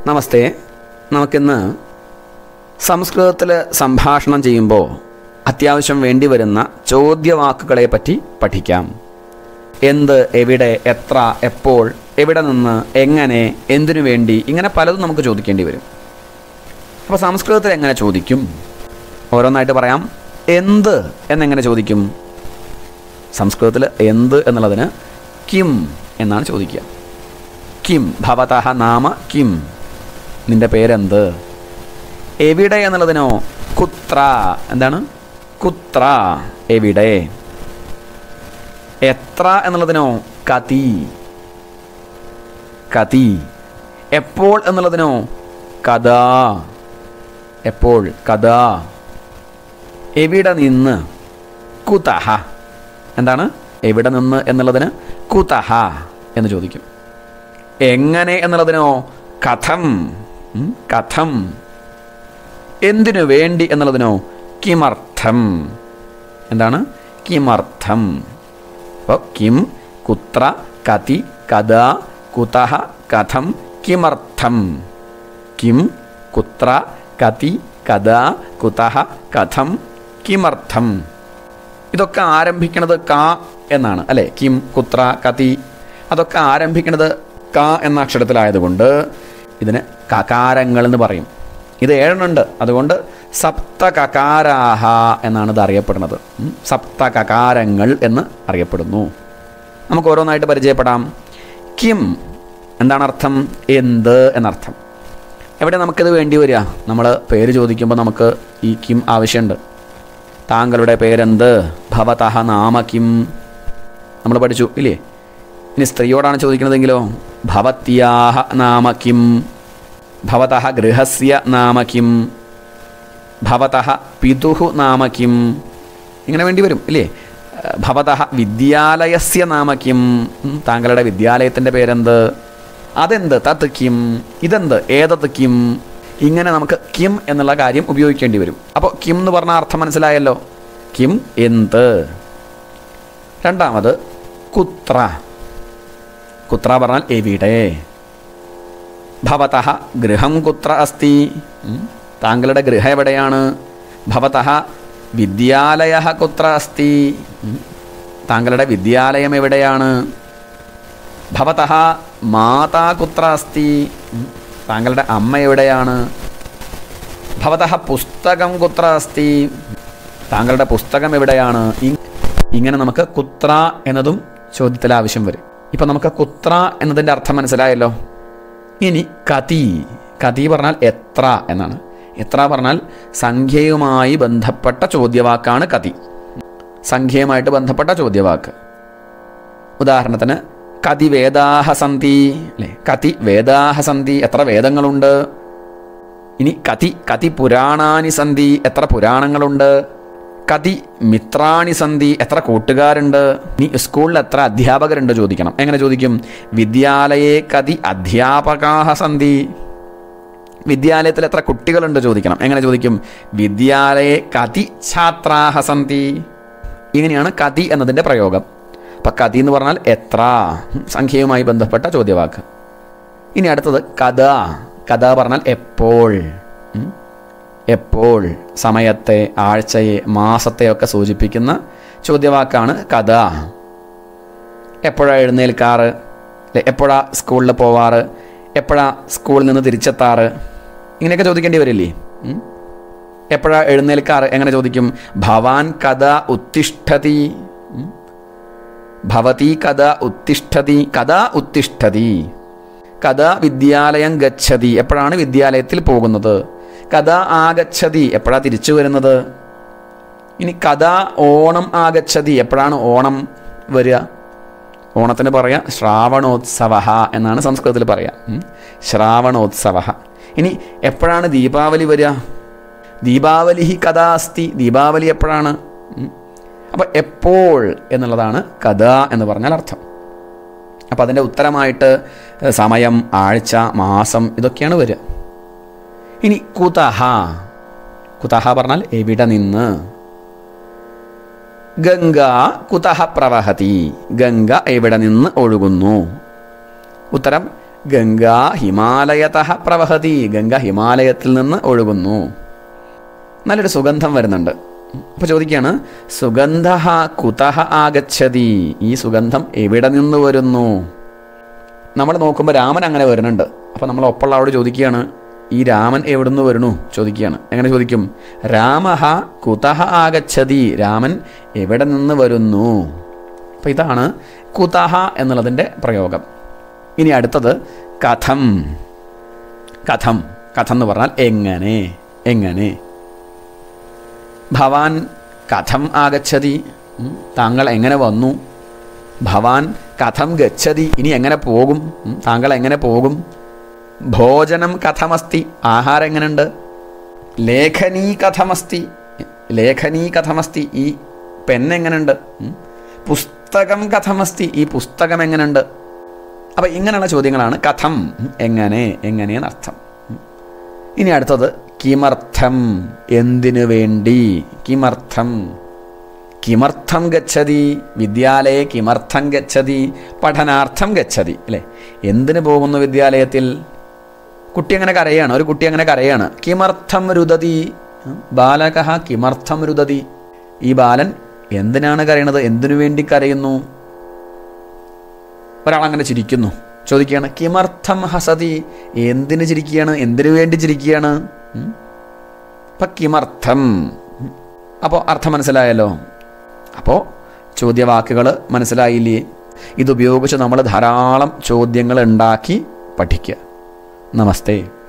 നമസ്തേ നമുക്കിന്ന് സംസ്കൃതത്തിൽ സംഭാഷണം ചെയ്യുമ്പോൾ അത്യാവശ്യം വേണ്ടി വരുന്ന ചോദ്യവാക്കുകളെ പറ്റി പഠിക്കാം എന്ത് എവിടെ എത്ര എപ്പോൾ എവിടെ നിന്ന് എങ്ങനെ എന്തിനു വേണ്ടി ഇങ്ങനെ പലതും നമുക്ക് ചോദിക്കേണ്ടി വരും അപ്പോൾ സംസ്കൃതത്തിൽ എങ്ങനെ ചോദിക്കും ഓരോന്നായിട്ട് പറയാം എന്ത് എന്നെങ്ങനെ ചോദിക്കും സംസ്കൃതത്തിൽ എന്ത് എന്നുള്ളതിന് കിം എന്നാണ് ചോദിക്കുക കിം ഭവതഹ നാമ കിം നിന്റെ പേരെന്ത് എവിടെ എന്നുള്ളതിനോ കുത്ര എന്താണ് കുത്ര എവിടെ എത്ര എന്നുള്ളതിനോ കതി കതി എപ്പോൾ എന്നുള്ളതിനോ കഥ എപ്പോൾ കഥ എവിടെ നിന്ന് കുതഹ എന്താണ് എവിടെ നിന്ന് എന്നുള്ളതിന് കുതഹ എന്ന് ചോദിക്കും എങ്ങനെ എന്നുള്ളതിനോ കഥം ഉം, കഥം എന്തിനു വേണ്ടി എന്നുള്ളതിനോ കിമർത്ഥം എന്താണ് കിമർത്ഥം അപ്പോൾ കിം കുത്ര കതി കഥ കുതഹ കഥം കിമർത്ഥം കിം കുത്ര കതി കഥ കുതഹ കഥം കിമർത്ഥം ഇതൊക്കെ ആരംഭിക്കുന്നത് ക എന്നാണ് അല്ലേ കിം കുത്ര കതി അതൊക്കെ ആരംഭിക്കുന്നത് ക എന്ന അക്ഷരത്തിലായതുകൊണ്ട് ഇതിന് കകാരങ്ങൾ എന്ന് പറയും ഇത് ഏഴെണ്ണുണ്ട് അതുകൊണ്ട് സപ്ത കകാരാഹ എന്നാണ് ഇത് അറിയപ്പെടുന്നത് ഉം, സപ്ത കകാരങ്ങൾ എന്ന് അറിയപ്പെടുന്നു നമുക്ക് ഓരോന്നായിട്ട് പരിചയപ്പെടാം കിം എന്താണ് അർത്ഥം എന്ത് എന്നർത്ഥം എവിടെ നമുക്കിത് വേണ്ടി വരിക നമ്മൾ പേര് ചോദിക്കുമ്പോൾ നമുക്ക് ഈ കിം ആവശ്യമുണ്ട് താങ്കളുടെ പേരെന്ത് ഭവതഹ നാമ കിം നമ്മൾ പഠിച്ചു ഇല്ലേ ഇനി സ്ത്രീയോടാണ് ചോദിക്കുന്നതെങ്കിലോ ഭവത്യാഹ നാമ കിം ഭവതഹ ഗൃഹസ്യ നാമ കിം ഭവതഹ പിതുഹു നാമ കിം ഇങ്ങനെ വേണ്ടി വരും ഇല്ലേ ഭവതഹ വിദ്യാലയസ്യ നാമ കിം ഉം, താങ്കളുടെ വിദ്യാലയത്തിൻ്റെ പേരെന്ത് അതെന്ത് തത് കിം ഇതെന്ത് ഏതത് കിം ഇങ്ങനെ നമുക്ക് കിം എന്നുള്ള കാര്യം ഉപയോഗിക്കേണ്ടി വരും അപ്പോൾ കിം എന്ന് പറഞ്ഞ അർത്ഥം മനസ്സിലായല്ലോ കിം എന്ത് രണ്ടാമത് കുത്ര കുത്ര പറഞ്ഞാൽ എവിടെ ഭവതഃ ഗൃഹം കുത്ര അസ്തി ഉം. താങ്കളുടെ ഗൃഹം എവിടെയാണ് ഭവതഃ വിദ്യാലയ കുത്ര അസ്തി ഉം. താങ്കളുടെ വിദ്യാലയം എവിടെയാണ് ഭവതഃ മാതാ കുത്ര അസ്തി ഉം. താങ്കളുടെ അമ്മ എവിടെയാണ് ഭവതഃ പുസ്തകം കുത്ര അസ്തി താങ്കളുടെ പുസ്തകം എവിടെയാണ് ഇ- ഇങ്ങനെ നമുക്ക് കുത്ര എന്നതും ചോദ്യത്തിൽ ആവശ്യം വരും ഇപ്പം നമുക്ക് കുത്ര എന്നതിൻ്റെ അർത്ഥം മനസ്സിലായല്ലോ ഇനി കതി കതി പറഞ്ഞാൽ എത്ര എന്നാണ് എത്ര പറഞ്ഞാൽ സംഖ്യയുമായി ബന്ധപ്പെട്ട ചോദ്യവാക്കാണ് കതി സംഖ്യയുമായിട്ട് ബന്ധപ്പെട്ട ചോദ്യവാക്ക് ഉദാഹരണത്തിന് കതി വേദാഹ സന്തി അല്ലേ കതി വേദാഹ സന്തി എത്ര വേദങ്ങളുണ്ട് ഇനി കതി കതി പുരാണാനി സന്തി എത്ര പുരാണങ്ങളുണ്ട് കതി മിത്രാണി സന്തി എത്ര കൂട്ടുകാരുണ്ട് ഇനി സ്കൂളിൽ എത്ര അധ്യാപകരുണ്ട് ചോദിക്കണം എങ്ങനെ ചോദിക്കും വിദ്യാലയെ കതി അധ്യാപകാഹ സന്തി വിദ്യാലയത്തിൽ എത്ര കുട്ടികളുണ്ട് ചോദിക്കണം എങ്ങനെ ചോദിക്കും വിദ്യാലയെ കതി ഛാത്രാഹ സന്തി ഇങ്ങനെയാണ് കതി എന്നതിൻ്റെ പ്രയോഗം അപ്പം കതി എന്ന് പറഞ്ഞാൽ എത്ര ഉം, സംഖ്യയുമായി ബന്ധപ്പെട്ട ചോദ്യവാക്ക് ഇനി അടുത്തത് കഥ കഥ പറഞ്ഞാൽ എപ്പോൾ ഉം, എപ്പോൾ സമയത്തെ ആഴ്ചയെ മാസത്തെയൊക്കെ സൂചിപ്പിക്കുന്ന ചോദ്യവാക്കാണ് കഥ എപ്പോഴാണ് എഴുന്നേൽക്കാറ് അല്ലെ എപ്പോഴാ സ്കൂളിൽ പോവാറ് എപ്പോഴാ സ്കൂളിൽ നിന്ന് തിരിച്ചെത്താറ് ഇങ്ങനെയൊക്കെ ചോദിക്കേണ്ടി വരില്ലേ ഉം? എപ്പോഴാ എഴുന്നേൽക്കാറ് എങ്ങനെ ചോദിക്കും ഭവാൻ കഥ ഉത്തിഷ്ഠതി ഉം? ഭവതി കഥ ഉത്തിഷ്ഠതി കഥ ഉത്തിഷ്ഠതി കഥ വിദ്യാലയം ഗച്ഛതി എപ്പോഴാണ് വിദ്യാലയത്തിൽ പോകുന്നത് കഥ ആഗച്ഛതി എപ്പോഴാ തിരിച്ചു വരുന്നത് ഇനി കഥ ഓണം ആഗച്ഛതി എപ്പോഴാണ് ഓണം വരിക ഓണത്തിന് പറയാം ശ്രാവണോത്സവ എന്നാണ് സംസ്കൃതത്തിൽ പറയാം ഉം. ശ്രാവണോത്സവ ഇനി എപ്പോഴാണ് ദീപാവലി വരിക ദീപാവലി ഹി കഥ അസ്തി ദീപാവലി എപ്പോഴാണ് ഉം. അപ്പോൾ എപ്പോൾ എന്നുള്ളതാണ് കഥ എന്ന് പറഞ്ഞാൽ അർത്ഥം അപ്പോൾ അതിൻ്റെ ഉത്തരമായിട്ട് സമയം ആഴ്ച മാസം ഇതൊക്കെയാണ് വരിക ഇനി കുതഹ കുതഹ പറഞ്ഞാൽ എവിടെ നിന്ന് ഗംഗ കുതഹ പ്രവഹതി ഗംഗ എവിടെ നിന്ന് ഒഴുകുന്നു ഉത്തരം ഗംഗ ഹിമാലയത പ്രവഹതി ഗംഗ ഹിമാലയത്തിൽ നിന്ന് ഒഴുകുന്നു നല്ലൊരു സുഗന്ധം വരുന്നുണ്ട് അപ്പോൾ ചോദിക്കുകയാണ് സുഗന്ധ കുതഹ ആഗച്ഛതി ഈ സുഗന്ധം എവിടെ നിന്ന് വരുന്നു നമ്മൾ നോക്കുമ്പോൾ രാമൻ അങ്ങനെ വരുന്നുണ്ട് അപ്പോൾ നമ്മൾ ഒപ്പമുള്ള ആളോട് ചോദിക്കുകയാണ് ഈ രാമൻ എവിടുന്ന് വരുന്നു ചോദിക്കുകയാണ് എങ്ങനെ ചോദിക്കും രാമഹ കുതഹ ആഗച്ഛതി രാമൻ എവിടെ നിന്ന് വരുന്നു അപ്പോൾ ഇതാണ് കുതഹ എന്നുള്ളതിൻ്റെ പ്രയോഗം ഇനി അടുത്തത് കഥം കഥം കഥം എന്ന് പറഞ്ഞാൽ എങ്ങനെ എങ്ങനെ ഭവാൻ കഥം ആഗച്ഛതി ഉം, താങ്കൾ എങ്ങനെ വന്നു ഭവാൻ കഥം ഗച്ഛതി ഇനി എങ്ങനെ പോകും ഉം, താങ്കൾ എങ്ങനെ പോകും ഭോജനം കഥമസ്തി ആഹാരം എങ്ങനെയുണ്ട് ലേഖനീ കഥമസ്തി ലേഖനീ കഥമസ്തി ഈ പെൻ എങ്ങനെയുണ്ട് ഉം, പുസ്തകം കഥമസ്തി ഈ പുസ്തകം എങ്ങനെയുണ്ട് അപ്പം ഇങ്ങനെയുള്ള ചോദ്യങ്ങളാണ് കഥം ഉം, എങ്ങനെ എങ്ങനെയെന്നർത്ഥം ഉം. ഇനി അടുത്തത് കിമർത്ഥം എന്തിനു വേണ്ടി കിമർത്ഥം കിമർത്ഥം ഗച്ഛതി വിദ്യാലയെ കിമർത്ഥം ഗച്ഛതി പഠനാർത്ഥം ഗച്ഛതി അല്ലേ എന്തിനു പോകുന്നു വിദ്യാലയത്തിൽ കുട്ടി അങ്ങനെ കരയാണ് ഒരു കുട്ടി അങ്ങനെ കരയാണ് കിമർത്ഥം രുദതി ബാലക കിമർത്ഥം രുദതി ഈ ബാലൻ എന്തിനാണ് കരയണത് എന്തിനു വേണ്ടി കരയുന്നു ഒരാൾ അങ്ങനെ ചിരിക്കുന്നു ചോദിക്കുകയാണ് കിമർത്ഥം ഹസതി എന്തിന് ചിരിക്കുകയാണ് എന്തിനു വേണ്ടി ചിരിക്കുകയാണ് ഉം? അപ്പൊ കിമർത്ഥം അപ്പോൾ അർത്ഥം മനസ്സിലായല്ലോ അപ്പോൾ ചോദ്യവാക്കുകൾ മനസ്സിലായില്ലേ ഇതുപയോഗിച്ച് നമ്മൾ ധാരാളം ചോദ്യങ്ങൾ ഉണ്ടാക്കി പഠിക്കുക നമസ്തേ